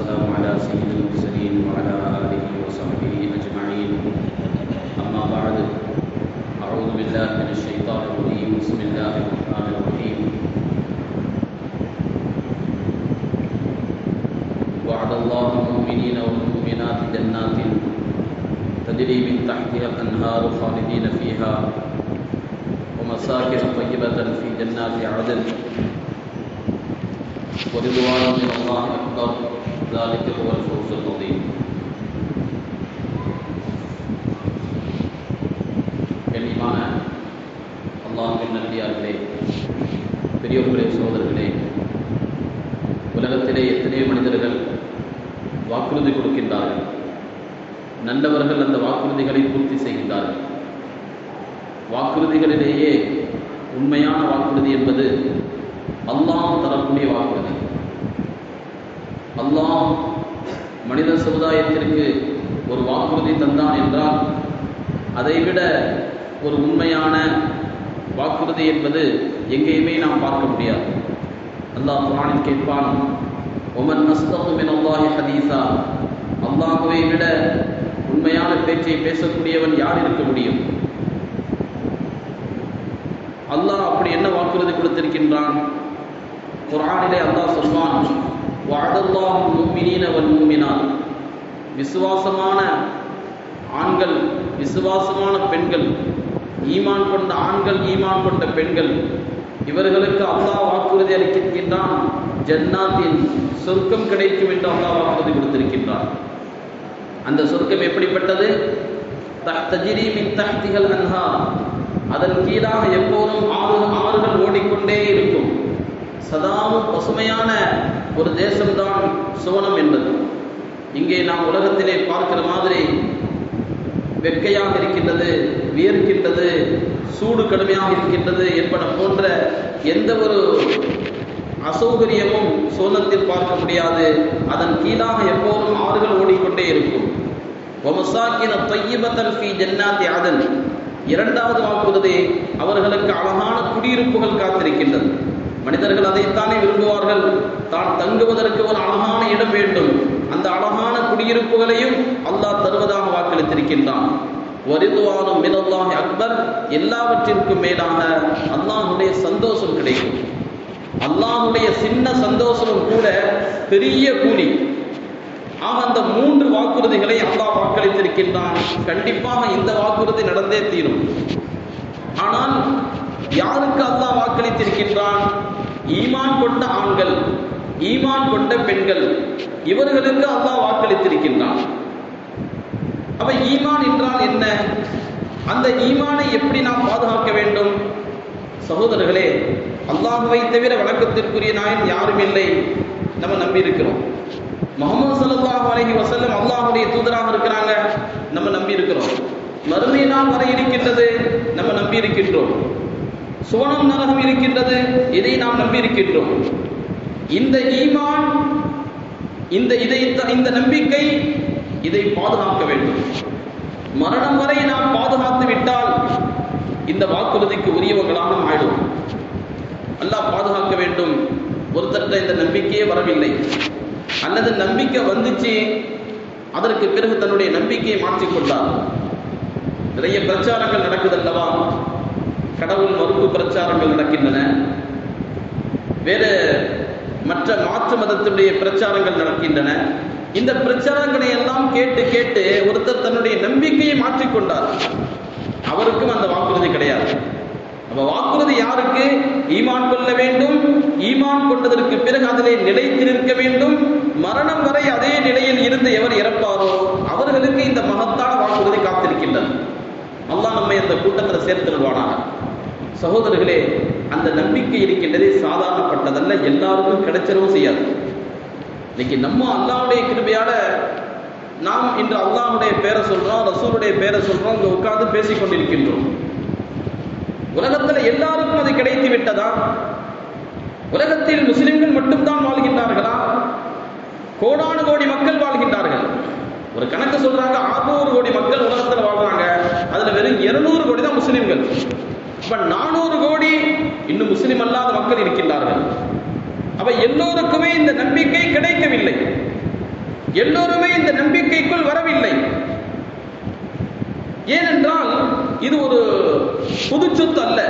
والسلام على سيد المرسلين وعلى آله وصحبه أجمعين أما بعد أعوذ بالله من الشيطان الرجيم بسم الله الرحمن الرحيم وعد الله المؤمنين والمؤمنات جنات تجري من تحتها الأنهار خالدين فيها ومساكن طيبة في جنات عدن ورضوان من الله أكبر ذلك هو الفوز العظيم கண்ணியமான அல்லாஹின் நல்லியார்களே பெரியோர்களே சகோதரர்களே உலகத்திலே எத்தனையோ மனிதர்கள் வாக்குறுதி கொடுக்கின்றார்கள் நல்லவர்கள் அந்த வாக்குறுதிகளை பூர்த்தி செய்கின்றார்கள் வாக்குறுதிகளிலேயே உண்மையான வாக்குறுதி என்பது அல்லாஹ் தரக்கூடிய வாக்குறுதி அல்லாஹ் மனித சமுதாயத்திற்கு ஒரு வாக்குறுதி தந்தான் என்றால் அதைவிட ஒரு உண்மையான வாக்குறுதி என்பது எங்கேயுமே நாம் பார்க்க முடியாது அல்லாஹ் குரானில் கேட்பான் ஒமன் அஸ்தகு மின் அல்லாஹி ஹதீஸா அல்லாஹுவை விட உண்மையான பேச்சை பேசக்கூடியவன் யார் இருக்க முடியும் அல்லாஹ் அப்படி என்ன வாக்குறுதி கொடுத்திருக்கின்றான் குரானிலே அல்லாஹ் சொல்வான் வாடல்லாஹ் மூமினீன வல் மூமினான் விசுவாசமான ஆண்கள் விசுவாசமான பெண்கள் ஈமான் கொண்ட ஆண்கள் ஈமான் கொண்ட பெண்கள் இவர்களுக்கு அல்லாஹ் வாக்குறுதி அளிக்கின்றான் ஜன்னாத்தின் சொர்க்கம் கிடைக்கும் என்று அல்லாஹ் வாக்குறுதி கொடுத்திருக்கின்றான் அந்த சொர்க்கம் எப்படிப்பட்டது தஜிரி மின் தஹ்திகள் அன்ஹா அதன் கீழாக எப்போதும் ஆறு ஆறுகள் ஓடிக்கொண்டே இருக்கும் சதாவும் பசுமையான ஒரு தேசம்தான் சுவனம் என்பது இங்கே நாம் உலகத்திலே பார்க்கிற மாதிரி வெக்கையாக இருக்கின்றது வியர்க்கின்றது சூடு கடுமையாக இருக்கின்றது என்பன போன்ற எந்த ஒரு அசௌகரியமும் சோனத்தில் பார்க்க முடியாது அதன் கீழாக எப்போதும் ஆறுகள் ஓடிக்கொண்டே இருக்கும் அதன் இரண்டாவது வாக்குறுதி அவர்களுக்கு அழகான குடியிருப்புகள் காத்திருக்கின்றது மனிதர்கள் அதைத்தானே விரும்புவார்கள் தான் தங்குவதற்கு ஒரு அழகான இடம் வேண்டும் அந்த அழகான குடியிருப்புகளையும் அல்லாஹ் தருவதாக வாக்களித்திருக்கின்றான் வரிதுவானும் மினல்லாஹி அக்பர் எல்லாவற்றிற்கும் மேலாக அல்லாஹுடைய சந்தோஷம் கிடைக்கும் அல்லாஹுடைய சின்ன சந்தோஷமும் கூட பெரிய கூலி ஆக அந்த மூன்று வாக்குறுதிகளை அல்லாஹ் வாக்களித்திருக்கின்றான் கண்டிப்பாக இந்த வாக்குறுதி நடந்தே தீரும் ஆனால் யாருக்கு அல்லாஹ் வாக்களித்திருக்கின்றான் ஈமான் கொண்ட ஆண்கள் ஈமான் கொண்ட பெண்கள் இவர்களுக்கு அல்லாஹ் வாக்களித்திருக்கின்றான் அப்ப ஈமான் என்றால் என்ன அந்த ஈமானை எப்படி நாம் பாதுகாக்க வேண்டும் சகோதரர்களே அல்லாஹுவை தவிர வணக்கத்திற்குரிய நாயன் யாரும் இல்லை நம்ம நம்பி இருக்கிறோம் முகமது சல்லாஹ் அலஹி வசல்லம் அல்லாஹுடைய தூதராக இருக்கிறாங்க நம்ம நம்பி இருக்கிறோம் மறுமை நாள் வரை இருக்கின்றது நம்ம நம்பி இருக்கின்றோம் சுவனம் நரகம் இருக்கின்றது இதை நாம் நம்பி இருக்கின்றோம் இந்த ஈமான் இந்த இதை இந்த நம்பிக்கை இதை பாதுகாக்க வேண்டும் மரணம் வரை நாம் பாதுகாத்து விட்டால் இந்த வாக்குறுதிக்கு உரியவங்களாக ஆயிடும் அல்லாஹ் பாதுகாக்க வேண்டும் ஒருத்தர்கிட்ட இந்த நம்பிக்கையே வரவில்லை அல்லது நம்பிக்கை வந்துச்சு அதற்கு பிறகு தன்னுடைய நம்பிக்கையை மாற்றிக்கொண்டார் நிறைய பிரச்சாரங்கள் நடக்குது அல்லவா கடவுள் மறுப்பு பிரச்சாரங்கள் நடக்கின்றன வேறு மற்ற மாற்று மதத்தினுடைய பிரச்சாரங்கள் நடக்கின்றன இந்த பிரச்சாரங்களை எல்லாம் கேட்டு கேட்டு ஒருத்தர் தன்னுடைய நம்பிக்கையை மாற்றிக்கொண்டார் அவருக்கும் அந்த வாக்குறுதி கிடையாது அப்ப வாக்குறுதி யாருக்கு ஈமான் கொள்ள வேண்டும் ஈமான் கொண்டதற்கு பிறகு அதிலே நிலைத்து நிற்க வேண்டும் மரணம் வரை அதே நிலையில் இருந்து எவர் இறப்பாரோ அவர்களுக்கு இந்த மகத்தான வாக்குறுதி காத்திருக்கின்றது அல்லாஹ் நம்மை அந்த கூட்டத்தில் சேர்த்துடுவானாக சகோதரர்களே அந்த நம்பிக்கை இருக்கின்றதே சாதாரணப்பட்டதல்ல எல்லாருக்கும் கிடைச்சிடவும் செய்யாது இன்னைக்கு நம்ம அல்லாவுடைய கிருபையால நாம் இன்று அல்லாஹுடைய பேரை சொல்றோம் ரசூலுடைய பேரை சொல்றோம் இங்க உட்கார்ந்து பேசிக் கொண்டிருக்கின்றோம் உலகத்தில் எல்லாருக்கும் அது கிடைத்து விட்டதா உலகத்தில் முஸ்லிம்கள் மட்டும்தான் வாழ்கின்றார்களா கோடானு கோடி மக்கள் வாழ்கின்றார்கள் ஒரு கணக்கு சொல்றாங்க அறுநூறு கோடி மக்கள் உலகத்தில் வாழ்றாங்க அதுல வெறும் இருநூறு கோடி தான் முஸ்லிம்கள் அப்ப நானூறு கோடி இன்னும் முஸ்லிம் அல்லாத மக்கள் இருக்கின்றார்கள் அப்ப எல்லோருக்குமே இந்த நம்பிக்கை கிடைக்கவில்லை எல்லோருமே இந்த நம்பிக்கைக்குள் வரவில்லை ஏனென்றால் இது ஒரு பொது சொத்து அல்ல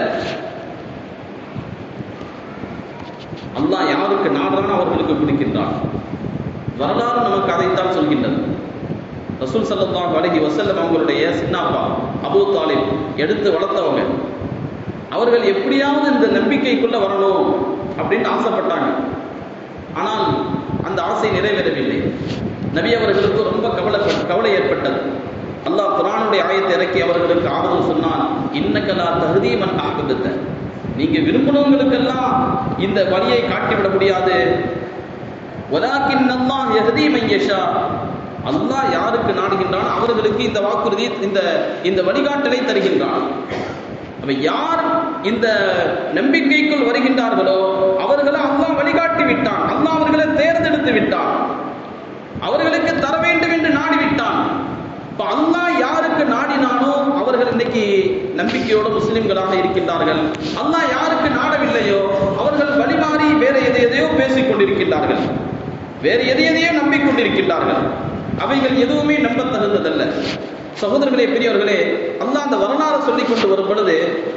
அல்லாஹ் யாருக்கு நாடுறான் அவர்களுக்கு கொடுக்கின்றான் வரலாறு நமக்கு அதைத்தான் சொல்கின்றது ரசூல் சல்லல்லாஹு அலைஹி வஸல்லம் அவங்களுடைய சின்னப்பா அபூ தாலிப் எடுத்து வளர்த்தவங்க அவர்கள் எப்படியாவது இந்த நம்பிக்கைக்குள்ள வரணும் அப்படின்னு ஆசைப்பட்டாங்க ஆனால் அந்த ஆசை நிறைவேறவில்லை நபி அவர்களுக்கு ரொம்ப கவலை கவலை ஏற்பட்டது அல்லாஹ் குரானுடைய ஆயத்தை இறக்கி அவர்களுக்கு ஆறுதல் சொன்னான் இன்னக்கலா தகுதிமன் ஆகுபத்த நீங்க விரும்பினவங்களுக்கெல்லாம் இந்த வழியை காட்டிவிட முடியாது வலாக்கின் அல்லாஹ் யஹதி மையஷா அல்லாஹ் யாருக்கு நாடுகின்றான் அவர்களுக்கு இந்த வாக்குறுதி இந்த இந்த வழிகாட்டலை தருகின்றான் அப்ப யார் இந்த நம்பிக்கைக்குள் வருகின்றார்களோ அவர்களை அல்லாஹ் வழிகாட்டி விட்டான் அல்லாஹ் அவர்களை தேர்ந்தெடுத்து விட்டான் அவர்களுக்கு தர வேண்டும் என்று நாடி விட்டான் இப்ப அல்லாஹ் யாருக்கு நாடினானோ அவர்கள் இன்னைக்கு நம்பிக்கையோட முஸ்லிம்களாக இருக்கின்றார்கள் அல்லாஹ் யாருக்கு நாடவில்லையோ அவர்கள் வழிமாறி வேற எதை எதையோ பேசிக் கொண்டிருக்கின்றார்கள் வேறு எதை எதையோ நம்பிக்கொண்டிருக்கின்றார்கள் அவைகள் எதுவுமே நம்ப தகுந்ததல்ல சகோதரர்களே பெரியவர்களே அல்லாஹ் அந்த வரலாறு சொல்லிக் கொண்டு வரும் பொழுது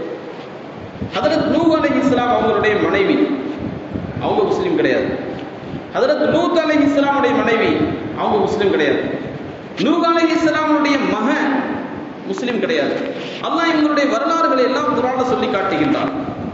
ஹதரத் நூ அலை இஸ்லாம் அவங்களுடைய மனைவி அவங்க முஸ்லீம் கிடையாது ஹதரத் லூத் அலை இஸ்லாமுடைய மனைவி அவங்க முஸ்லீம் கிடையாது நூக் அலை இஸ்லாமுடைய மகன் முஸ்லீம் கிடையாது அல்லாஹ் இவங்களுடைய வரலாறுகளை எல்லாம் குரான சொல்லி காட்டுகின்றான்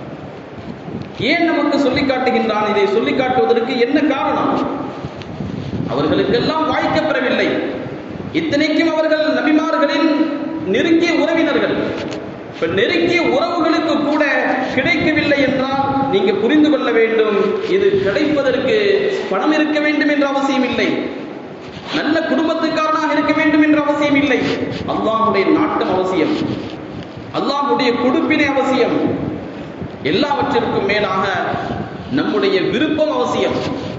ஏன் நமக்கு சொல்லி காட்டுகின்றான் இதை சொல்லி காட்டுவதற்கு என்ன காரணம் அவர்களுக்கெல்லாம் வாய்க்கப்பெறவில்லை இத்தனைக்கும் அவர்கள் நபிமார்களின் நெருங்கிய உறவினர்கள் இப்ப நெருங்கிய உறவுகளுக்கு கூட கிடைக்கவில்லை என்றால் நீங்க புரிந்து கொள்ள வேண்டும் இது கிடைப்பதற்கு பணம் இருக்க வேண்டும் என்ற அவசியம் இல்லை நல்ல குடும்பத்துக்காரனாக இருக்க வேண்டும் என்ற அவசியம் இல்லை அல்லாஹுடைய நாட்டம் அவசியம் அல்லாஹுடைய கொடுப்பினை அவசியம் எல்லாவற்றிற்கும் மேலாக நம்முடைய விருப்பம் அவசியம்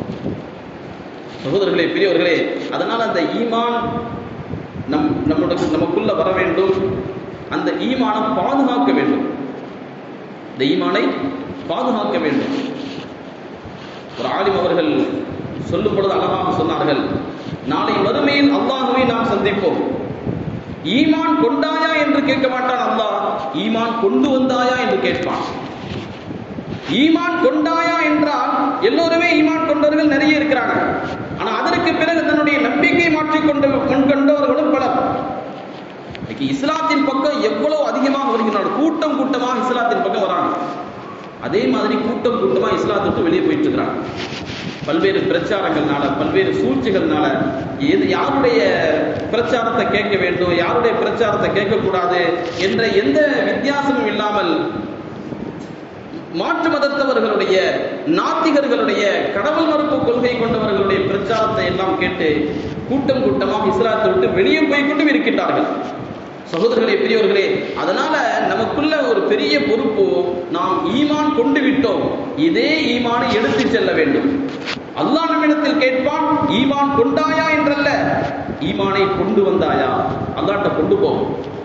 சகோதரர்களே பெரியவர்களே அதனால் அந்த ஈமான் நம் நம்முடைய நமக்குள்ள வர வேண்டும் அந்த ஈமானை பாதுகாக்க வேண்டும் இந்த ஈமானை பாதுகாக்க வேண்டும் ஒரு ஆலிம் அவர்கள் சொல்லும் பொழுது அழகாக சொன்னார்கள் நாளை வறுமையில் அல்லாஹுவை நாம் சந்திப்போம் ஈமான் கொண்டாயா என்று கேட்க மாட்டான் அல்லாஹ் ஈமான் கொண்டு வந்தாயா என்று கேட்பான் ஈமான் கொண்டாயா என்றால் எல்லோருமே ஈமான் கொண்டவர்கள் நிறைய இருக்கிறாங்க ஆனா அதற்கு பிறகு தன்னுடைய நம்பிக்கை மாற்றிக்கொண்டு கொண்டவர்களும் பலர் இன்னைக்கு இஸ்லாத்தின் பக்கம் எவ்வளவு அதிகமாக வருகிறார்கள் கூட்டம் கூட்டமாக இஸ்லாத்தின் பக்கம் வராங்க அதே மாதிரி கூட்டம் கூட்டமா இஸ்லாத்தை விட்டு வெளியே போயிட்டு இருக்கிறாங்க பல்வேறு பிரச்சாரங்கள்னால பல்வேறு சூழ்ச்சிகள்னால எது யாருடைய பிரச்சாரத்தை கேட்க வேண்டும் யாருடைய பிரச்சாரத்தை கேட்கக்கூடாது என்ற எந்த வித்தியாசமும் இல்லாமல் மாற்று மதத்தவர்களுடைய நாத்திகர்களுடைய கடவுள் மறுப்பு கொள்கை கொண்டவர்களுடைய பிரச்சாரத்தை எல்லாம் கேட்டு கூட்டம் கூட்டமாக இஸ்லாத்தை விட்டு வெளியே போய் கொண்டும் இருக்கின்றார்கள் சகோதரர்களே பெரியவர்களே அதனால நமக்குள்ள ஒரு பெரிய பொறுப்பு நாம் ஈமான் கொண்டு விட்டோம் இதே ஈமானை எடுத்து செல்ல வேண்டும் அல்லாஹ் நம்மிடத்தில் கேட்பான் ஈமான் கொண்டாயா என்றல்ல ஈமானை கொண்டு வந்தாயா அல்லாட்ட கொண்டு போகும்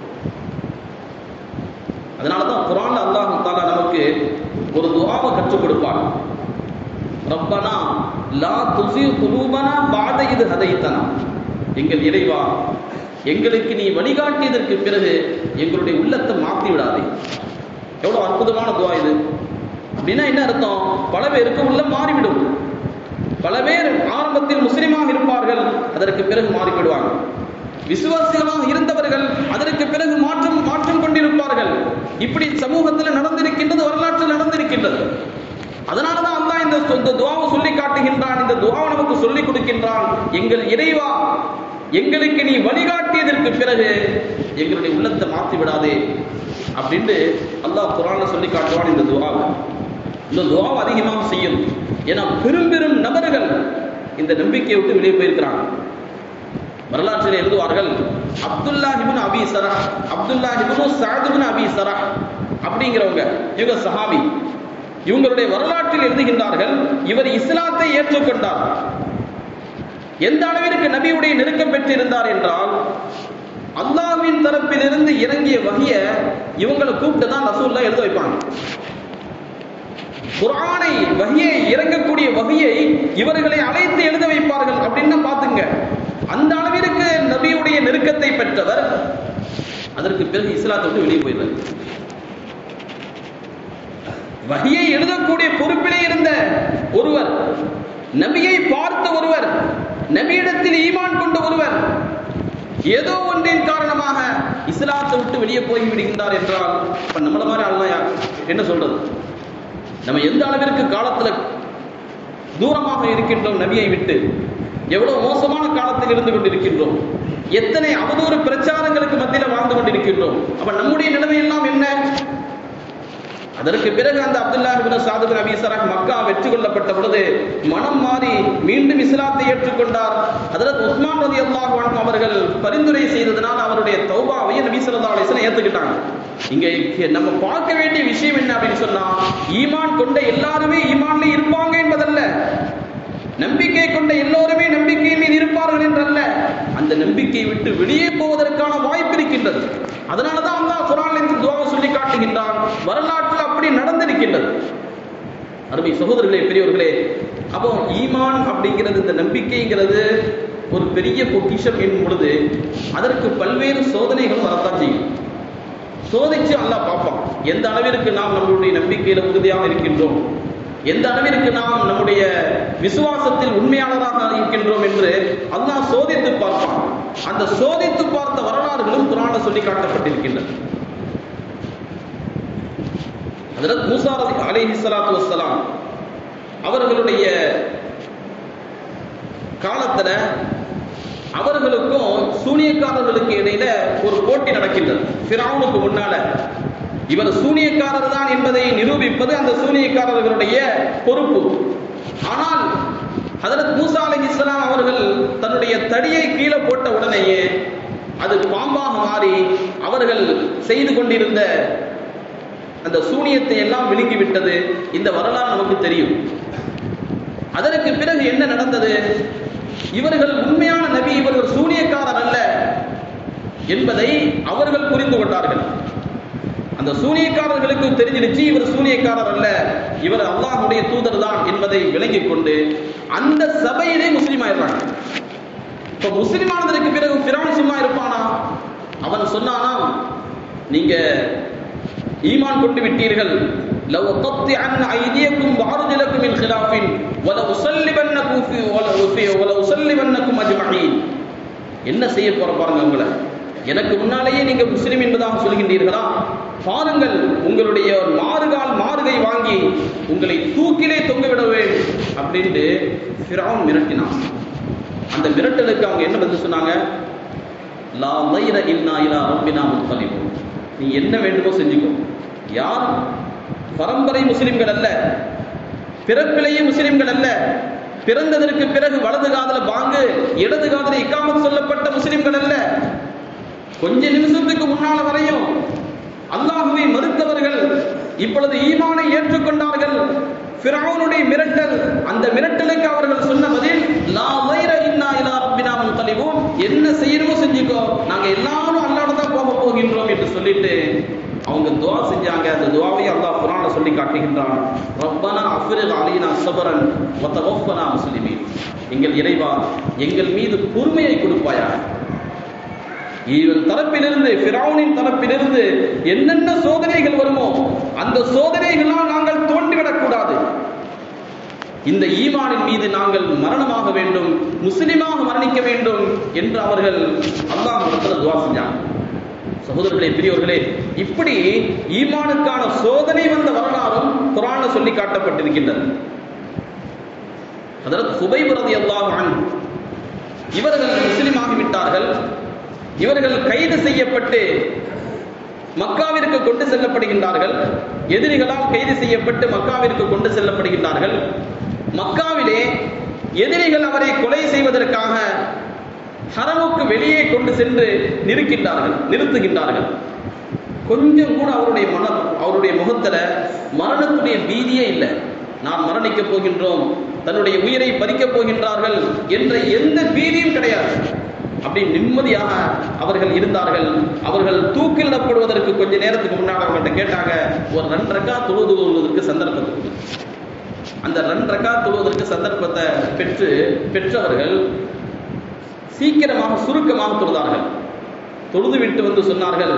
அதனாலதான் குரான் அல்லாஹ் தாலா நமக்கு ஒரு துவாவை கற்றுக் கொடுப்பான் ரப்பனா லா துசி குலூபனா பாத இது ஹதைத்தனா எங்கள் இறைவா எங்களுக்கு நீ வழிகாட்டியதற்கு பிறகு எங்களுடைய உள்ளத்தை மாற்றி விடாதே எவ்வளவு அற்புதமான துவா இது அப்படின்னா என்ன அர்த்தம் பல பேருக்கு உள்ள மாறிவிடும் பல பேர் ஆரம்பத்தில் முஸ்லிமாக இருப்பார்கள் அதற்கு பிறகு மாறிவிடுவாங்க விசுவாசிகளாக இருந்தவர்கள் அதற்கு பிறகு மாற்றம் மாற்றம் கொண்டிருப்பார்கள் இப்படி சமூகத்தில் நடந்திருக்கின்றது வரலாற்றில் நடந்திருக்கின்றது அதனாலதான் அல்லாஹ் இந்த இந்த துவாவை சொல்லி காட்டுகின்றான் இந்த துவாவை நமக்கு சொல்லிக் கொடுக்கின்றான் எங்கள் இறைவா எங்களுக்கு நீ வழிகாட்டியதற்கு பிறகு எங்களுடைய உள்ளத்தை மாற்றி விடாதே அப்படின்னு அல்லாஹ் குரான்ல சொல்லி காட்டுவான் இந்த துவாவை இந்த துவாவை அதிகமாக செய்யும் ஏன்னா பெரும் பெரும் நபர்கள் இந்த நம்பிக்கையை விட்டு வெளியே போயிருக்கிறாங்க வரலாற்றில் எழுதுவார்கள் அப்துல்லா இப்னு அபி சரா அப்துல்லா இப்னு சஅத் இப்னு அபி சரா அப்படிங்கிறவங்க இவங்க சஹாபி இவங்களுடைய வரலாற்றில் எழுதுகின்றார்கள் இவர் இஸ்லாத்தை ஏற்றுக்கொண்டார் எந்த அளவிற்கு நபியுடைய நெருக்கம் பெற்றிருந்தார் என்றால் அல்லாஹ்வின் தரப்பிலிருந்து இறங்கிய வகைய இவங்களை கூப்பிட்டு தான் ரசூல்லா எழுத வைப்பாங்க குரானை வகையை இறங்கக்கூடிய வகையை இவர்களை அழைத்து எழுத வைப்பார்கள் அப்படின்னா பாத்துங்க நெருக்கத்தை பெற்றவர் அதற்கு பிறகு இஸ்லாத்தை விட்டு வெளியே போயிடுறார் வகையை எழுதக்கூடிய பொறுப்பிலே இருந்த ஒருவர் நபியை பார்த்த ஒருவர் நபியிடத்தில் ஈமான் கொண்ட ஒருவர் ஏதோ ஒன்றின் காரணமாக இஸ்லாத்தை விட்டு வெளியே போய் விடுகின்றார் என்றால் இப்ப நம்மள மாதிரி ஆள்லாம் யார் என்ன சொல்றது நம்ம எந்த அளவிற்கு காலத்துல தூரமாக இருக்கின்றோம் நபியை விட்டு எவ்வளவு மோசமான காலத்தில் இருந்து கொண்டிருக்கின்றோம் எத்தனை அவதூறு பிரச்சாரங்களுக்கு மத்தியில் வாழ்ந்து கொண்டிருக்கின்றோம் அப்ப நம்முடைய நிலைமை எல்லாம் என்ன அதற்கு பிறகு அந்த அப்துல்லா இப்னு சாது பின் அபி சரஹ் மக்கா வெற்றி கொள்ளப்பட்ட பொழுது மனம் மாறி மீண்டும் இஸ்லாத்தை ஏற்றுக்கொண்டார் அதற்கு உஸ்மான் ரதி அல்லாஹ் அவர்கள் பரிந்துரை செய்ததனால் அவருடைய தௌபாவை நபி ஸல்லல்லாஹு அலைஹி வஸல்லம் ஏத்துக்கிட்டாங்க இங்க நம்ம பார்க்க வேண்டிய விஷயம் என்ன அப்படின்னு சொன்னா ஈமான் கொண்ட எல்லாருமே ஈமான்ல இருப்பாங்க என்பதல்ல நம்பிக்கை கொண்ட எல்லோருமே நம்பிக்கையின் மீது இருப்பார்கள் என்றல்ல அந்த நம்பிக்கையை விட்டு வெளியே போவதற்கான வாய்ப்பு இருக்கின்றது அதனாலதான் அல்லாஹ் குரான் என்று துவாவை சொல்லி காட்டுகின்றான் வரலாற்றில் அப்படி நடந்திருக்கின்றது அருமை சகோதரர்களே பெரியவர்களே அப்போ ஈமான் அப்படிங்கிறது இந்த நம்பிக்கைங்கிறது ஒரு பெரிய பொக்கிஷம் என்னும் பொழுது அதற்கு பல்வேறு சோதனைகளும் வரத்தான் செய்யும் சோதிச்சு அல்லாஹ் பார்ப்பான் எந்த அளவிற்கு நாம் நம்மளுடைய நம்பிக்கையில உறுதியாக இருக்கின்றோம் எந்த அளவிற்கு நாம் நம்முடைய விசுவாசத்தில் உண்மையானதாக இருக்கின்றோம் என்று அல்லாஹ் சோதித்து பார்ப்பான் அந்த சோதித்து பார்த்த வரலாறுகளும் குரான சொல்லி காட்டப்பட்டிருக்கின்றன ஹஜரத் மூசா அலைஹி ஸலாத்து வஸ்ஸலாம் அவர்களுடைய காலத்துல அவர்களுக்கும் சூனியக்காரர்களுக்கு இடையில ஒரு போட்டி நடக்கின்றது ஃபிரௌனுக்கு முன்னால இவர் சூனியக்காரர் தான் என்பதை நிரூபிப்பது அந்த சூனியக்காரர்களுடைய பொறுப்பு ஆனால் ஹதரத் மூசா அலைஹி இஸ்லாம் அவர்கள் தன்னுடைய தடியை கீழே போட்ட உடனேயே அது பாம்பாக மாறி அவர்கள் செய்து கொண்டிருந்த அந்த சூனியத்தை எல்லாம் விழுங்கி விட்டது இந்த வரலாறு நமக்கு தெரியும் அதற்கு பிறகு என்ன நடந்தது இவர்கள் உண்மையான நபி இவர் ஒரு சூனியக்காரர் அல்ல என்பதை அவர்கள் புரிந்து கொண்டார்கள் அந்த சூனியக்காரர்களுக்கு தெரிஞ்சிருச்சு இவர் சூனியக்காரர் அல்ல இவர் அல்லாஹுடைய தூதர் தான் என்பதை விளங்கிக் கொண்டு அந்த சபையிலே முஸ்லீம் ஆயிடுறாங்க இப்ப முஸ்லீம் ஆனதற்கு பிறகு பிரான் சும்மா இருப்பானா அவன் சொன்னானாம் நீங்க ஈமான் கொண்டு விட்டீர்கள் லவ் தத்திஅன் ஐதியக்கும் வார்ஜலக்கும் மின் خلافின் வல உஸல்லிபன்னக்கும் ஃபி வல உஸல்லிபன்னக்கும் அஜ்மஈன் என்ன செய்ய போற பாருங்க உங்களை எனக்கு முன்னாலேயே நீங்க முஸ்லிம் என்பதாக சொல்கின்றீர்களா பாருங்கள் உங்களுடைய மாறுகால் மாறுகை வாங்கி உங்களை தூக்கிலே தொங்க விடுவேன் அப்படின்ட்டு ஃபிரௌன் மிரட்டினான் அந்த மிரட்டலுக்கு அவங்க என்ன பதில் சொன்னாங்க லா மைர இன்னா இலா ரப்பினா முன்கலிபுன் நீ என்ன வேண்டுமோ செஞ்சுக்கோ யார் பரம்பரை முஸ்லிம்கள் அல்ல பிறப்பிலேயே முஸ்லிம்கள் அல்ல பிறந்ததற்கு பிறகு வலது காதல பாங்கு இடது காதல இக்காமத் சொல்லப்பட்ட முஸ்லிம்கள் அல்ல கொஞ்ச நிமிஷத்துக்கு முன்னால வரையும் அல்லாஹுவை மறுத்தவர்கள் இப்பொழுது ஈமானை ஏற்றுக்கொண்டார்கள் ஃபிரௌனுடைய மிரட்டல் அந்த மிரட்டலுக்கு அவர்கள் சொன்ன பதில் லா வைர இன்னா இலா ரப்பினா முன்கலிபூன் என்ன செய்யணுமோ செஞ்சுக்கோ நாங்க எல்லாரும் அல்லாஹ் தான் போக போகின்றோம் என்று சொல்லிட்டு அவங்க துவா செஞ்சாங்க அந்த துவாவை அல்லாஹ் குரான சொல்லி காட்டுகின்றான் ரப்பனா அஃபிரிக் அலைனா சபரன் வ தவஃபனா முஸ்லிமீன் எங்கள் இறைவா எங்கள் மீது பொறுமையை கொடுப்பாயாக இவன் தரப்பிலிருந்து ஃபிரௌனின் தரப்பிலிருந்து என்னென்ன சோதனைகள் வருமோ அந்த சோதனைகளால் நாங்கள் தோண்டிவிடக் கூடாது இந்த ஈமானின் மீது நாங்கள் மரணமாக வேண்டும் முஸ்லிமாக மரணிக்க வேண்டும் என்று அவர்கள் அல்லாஹ் இடத்துல துவா செஞ்சாங்க சகோதரர்களே பெரியவர்களே இப்படி ஈமானுக்கான சோதனை வந்த வரலாறும் குரான சொல்லி காட்டப்பட்டிருக்கின்றது அதற்கு சுபைபுரதி அல்லாஹ் இவர்கள் முஸ்லிம் ஆகிவிட்டார்கள் இவர்கள் கைது செய்யப்பட்டு மக்காவிற்கு கொண்டு செல்லப்படுகின்றார்கள் எதிரிகளால் கைது செய்யப்பட்டு மக்காவிற்கு கொண்டு செல்லப்படுகின்றார்கள் மக்காவிலே எதிரிகள் அவரை கொலை செய்வதற்காக ஹரமுக்கு வெளியே கொண்டு சென்று நிறுக்கின்றார்கள் நிறுத்துகின்றார்கள் கொஞ்சம் கூட அவருடைய மனம் அவருடைய முகத்துல மரணத்துடைய பீதியே இல்லை நாம் மரணிக்க போகின்றோம் தன்னுடைய உயிரை பறிக்கப் போகின்றார்கள் என்ற எந்த பீதியும் கிடையாது அப்படி நிம்மதியாக அவர்கள் இருந்தார்கள் அவர்கள் தூக்கிலிடப்படுவதற்கு கொஞ்ச நேரத்துக்கு முன்னாடி அவங்கள்ட்ட கேட்டாங்க ஒரு ரெண்டு ரக்கா தொழுது கொள்வதற்கு சந்தர்ப்பத்தை அந்த ரெண்டு ரக்கா தொழுவதற்கு சந்தர்ப்பத்தை பெற்று பெற்றவர்கள் சீக்கிரமாக சுருக்கமாக தொழுதார்கள் தொழுது விட்டு வந்து சொன்னார்கள்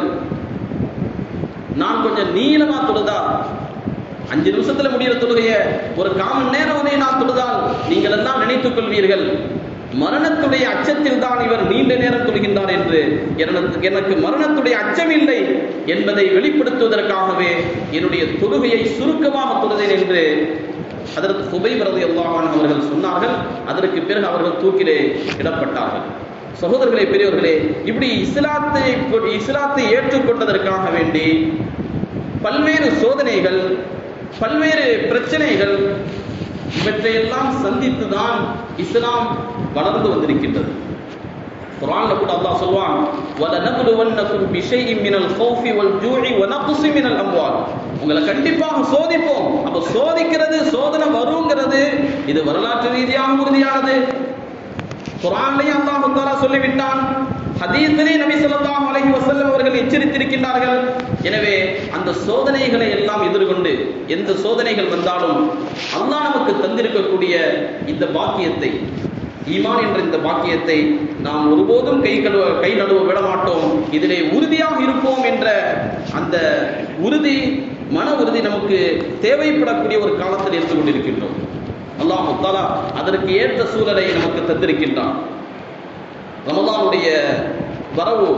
நான் கொஞ்சம் நீளமா தொழுதா அஞ்சு நிமிஷத்துல முடியிற தொழுகைய ஒரு காமன் நேரம் வரை நான் தொழுதால் நீங்கள் எல்லாம் நினைத்துக் கொள்வீர்கள் மரணத்துடைய அச்சத்தில் தான் இவர் நீண்ட நேரம் தொழுகின்றார் என்று எனக்கு எனக்கு மரணத்துடைய அச்சம் இல்லை என்பதை வெளிப்படுத்துவதற்காகவே என்னுடைய தொழுகையை சுருக்கமாக தொழுதேன் என்று அதற்கு சுபை வரது எல்லாவான் அவர்கள் சொன்னார்கள் அதற்கு பிறகு அவர்கள் தூக்கிலே இடப்பட்டார்கள் சகோதரர்களே பெரியவர்களே இப்படி இஸ்லாத்தை இஸ்லாத்தை ஏற்றுக்கொண்டதற்காக வேண்டி பல்வேறு சோதனைகள் பல்வேறு பிரச்சனைகள் இவற்றையெல்லாம் சந்தித்துதான் இஸ்லாம் வளர்ந்து வந்திருக்கின்றது குர்ஆன்ல கூட அல்லாஹ் சொல்வான் வலனபுலுவன்னகும் பிஷைஇன் மினல் கௌஃபி வல் ஜூஇ வ நக்ஸி மினல் அம்வால் உங்களை கண்டிப்பாக சோதிப்போம் அப்ப சோதிக்கிறது சோதனை வருங்கிறது இது வரலாற்று ரீதியாக உறுதியானது குர்ஆன்லயும் அல்லாஹ் தஆலா சொல்லிவிட்டான் ஹதீஸிலே நபி ஸல்லல்லாஹு அலைஹி வஸல்லம் அவர்கள் எச்சரித்திருக்கின்றார்கள் எனவே அந்த சோதனைகளை எல்லாம் எதிர்கொண்டு எந்த சோதனைகள் வந்தாலும் அல்லாஹ் நமக்கு தந்திருக்கக்கூடிய இந்த பாக்கியத்தை ஈமான் என்ற இந்த பாக்கியத்தை நாம் ஒருபோதும் கை கழுவ கை நழுவ விட மாட்டோம் இதிலே உறுதியாக இருப்போம் என்ற அந்த உறுதி மன உறுதி நமக்கு தேவைப்படக்கூடிய ஒரு காலத்தில் இருந்து கொண்டிருக்கின்றோம் அல்லாஹ் தாலா அதற்கு ஏற்ற சூழலை நமக்கு தந்திருக்கின்றான் ரமலானுடைய வரவு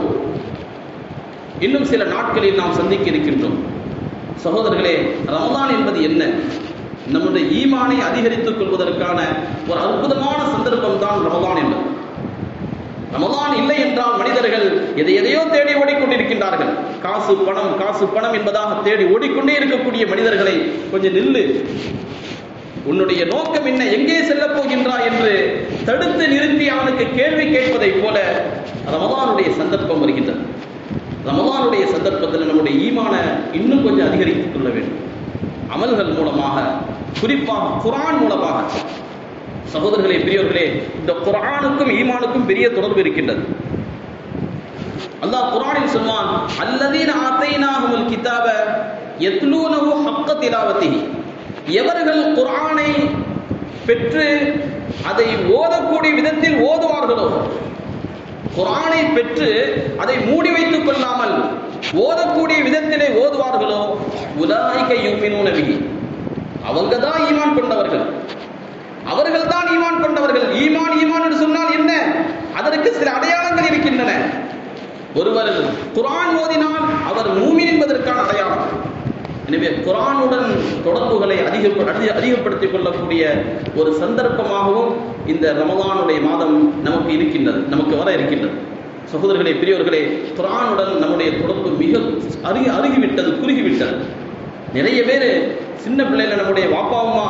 இன்னும் சில நாட்களில் நாம் சந்திக்க இருக்கின்றோம் சகோதரர்களே ரமலான் என்பது என்ன நம்முடைய ஈமானை அதிகரித்துக் கொள்வதற்கான ஒரு அற்புதமான சந்தர்ப்பம் தான் ரமலான் என்பது ரமலான் இல்லை என்றால் மனிதர்கள் எதை எதையோ தேடி ஓடிக்கொண்டிருக்கின்றார்கள் காசு பணம் காசு பணம் என்பதாக தேடி ஓடிக்கொண்டே இருக்கக்கூடிய மனிதர்களை கொஞ்சம் நில்லு உன்னுடைய நோக்கம் என்ன எங்கே செல்லப் போகின்றாய் என்று தடுத்து நிறுத்தி அவனுக்கு கேள்வி கேட்பதைப் போல ரமலானுடைய சந்தர்ப்பம் வருகின்றது ரமலானுடைய சந்தர்ப்பத்தில் நம்முடைய ஈமான இன்னும் கொஞ்சம் அதிகரித்துக் கொள்ள வேண்டும் அமல்கள் மூலமாக குறிப்பாக குரான் மூலமாக சகோதரர்களே பெரியவர்களே இந்த குரானுக்கும் ஈமானுக்கும் பெரிய தொடர்பு இருக்கின்றது அல்லாஹ் குரானில் சொல்வான் அல்லதீன ஆத்தைனாஹுல் கிதாப யத்லூனஹு ஹக்க திலாவத்திஹி எவர்கள் குர்ஆனை பெற்று அதை ஓதக்கூடிய விதத்தில் ஓதுவார்களோ குர்ஆனை பெற்று அதை மூடி வைத்துக் கொள்ளாமல் ஓதக்கூடிய விதத்திலே ஓதுவார்களோ உலாய்க யூமினூன பிஹி அவங்க தான் ஈமான் கொண்டவர்கள் அவர்கள் தான் ஈமான் கொண்டவர்கள் ஈமான் ஈமான் என்று சொன்னால் என்ன அதற்கு சில அடையாளங்கள் இருக்கின்றன ஒருவர் குர்ஆன் ஓதினால் அவர் மூமின் என்பதற்கான அடையாளம் எனவே குரானுடன் தொடர்புகளை அதிக அதிக- அதிகப்படுத்திக் கொள்ளக்கூடிய ஒரு சந்தர்ப்பமாகவும் இந்த ரமலானுடைய மாதம் நமக்கு இருக்கின்றது நமக்கு வர இருக்கின்றது சகோதரர்களே பெரியவர்களே குரானுடன் நம்முடைய தொடர்பு மிக அருகி அருகிவிட்டது குறுகிவிட்டது நிறைய பேர் சின்ன பிள்ளைல நம்முடைய வாப்பா அம்மா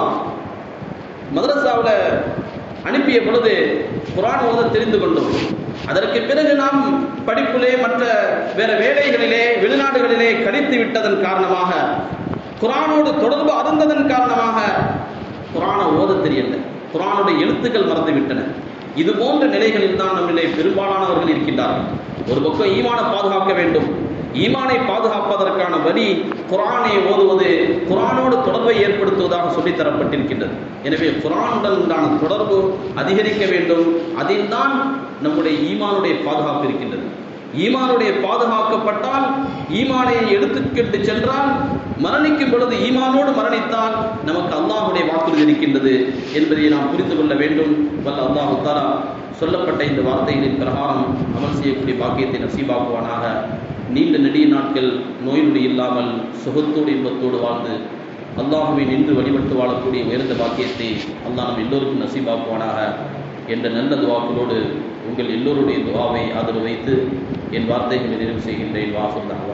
மதரசாவில் அனுப்பிய பொழுது குரான் ஓத தெரிந்து கொண்டோம் அதற்கு பிறகு நாம் படிப்பிலே மற்ற வேற வேலைகளிலே வெளிநாடுகளிலே கழித்து விட்டதன் காரணமாக குரானோடு தொடர்பு அருந்ததன் காரணமாக குரானை ஓத தெரியல குரானுடைய எழுத்துக்கள் மறந்து விட்டன இது போன்ற நிலைகளில் தான் நம்மிலே பெரும்பாலானவர்கள் இருக்கின்றார்கள் ஒரு பக்கம் ஈமான பாதுகாக்க வேண்டும் ஈமானை பாதுகாப்பதற்கான வழி குரானை ஓதுவது குரானோடு தொடர்பை ஏற்படுத்துவதாக சொல்லித் தரப்பட்டிருக்கின்றது எனவே குரானுடன் உண்டான தொடர்பு அதிகரிக்க வேண்டும் அதில் தான் நம்முடைய ஈமானுடைய பாதுகாப்பு இருக்கின்றது ஈமானுடைய பாதுகாக்கப்பட்டால் ஈமானை எடுத்துக்கிட்டு சென்றால் மரணிக்கும் பொழுது ஈமானோடு மரணித்தால் நமக்கு அல்லாஹுடைய வாக்குறுதி இருக்கின்றது என்பதை நாம் புரிந்து கொள்ள வேண்டும் வல்ல அல்லாஹு தாலா சொல்லப்பட்ட இந்த வார்த்தைகளின் பிரகாரம் அமல் செய்யக்கூடிய பாக்கியத்தை நசீபாக்குவானாக நீண்ட நெடிய நாட்கள் நோய் நொடி இல்லாமல் சுகத்தோடு இன்பத்தோடு வாழ்ந்து அல்லாஹுவை நின்று வழிபட்டு வாழக்கூடிய உயர்ந்த பாக்கியத்தை அல்லாஹ் நம் எல்லோருக்கும் நசீபாக்குவானாக என்ற நல்ல துவாக்களோடு உங்கள் எல்லோருடைய துவாவை ஆதரவு வைத்து என் வார்த்தைகளை நிறைவு செய்கின்றேன் வாசல்